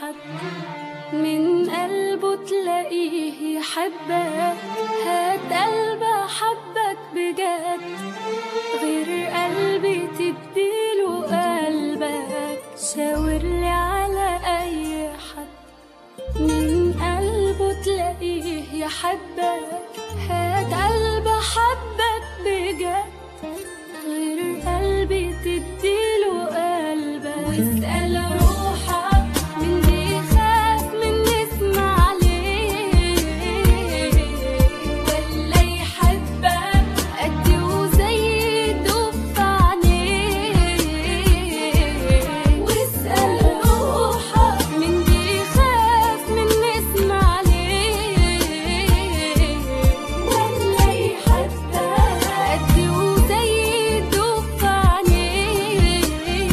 حد من قلبه تلاقيه يحبك هات قلب حبك بجد غير قلبي تديله قلبك شاورلي على أي حد من قلبه تلاقيه يحبك هات قلب حبك بجد غير قلبي تديله قلبك واسأل روحك من بيخاف من نسمع عليه ولا يحبك قدي وزي يدوب في عينيه واسأل روحك من بيخاف من نسمع عليه ولا يحبك قدي وزي يدوب في عينيه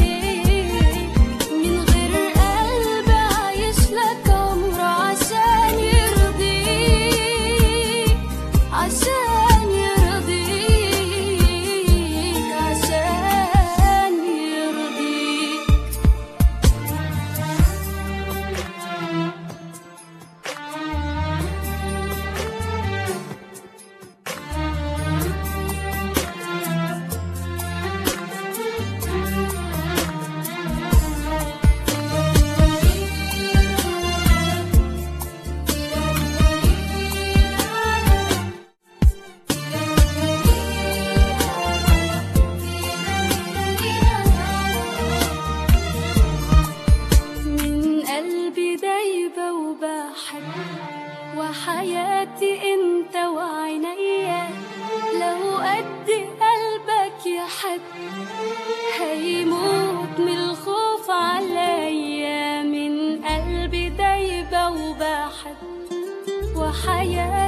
من غير قلب عايش لك عمره عشان يرضيك عشان يرضيك عشان يرضيك من قلبي دايبة وبحب وحياتي انت وعينيا لو قد قلبك يحب هيموت من الخوف عليا من قلبي دايبة وبحب وحياتي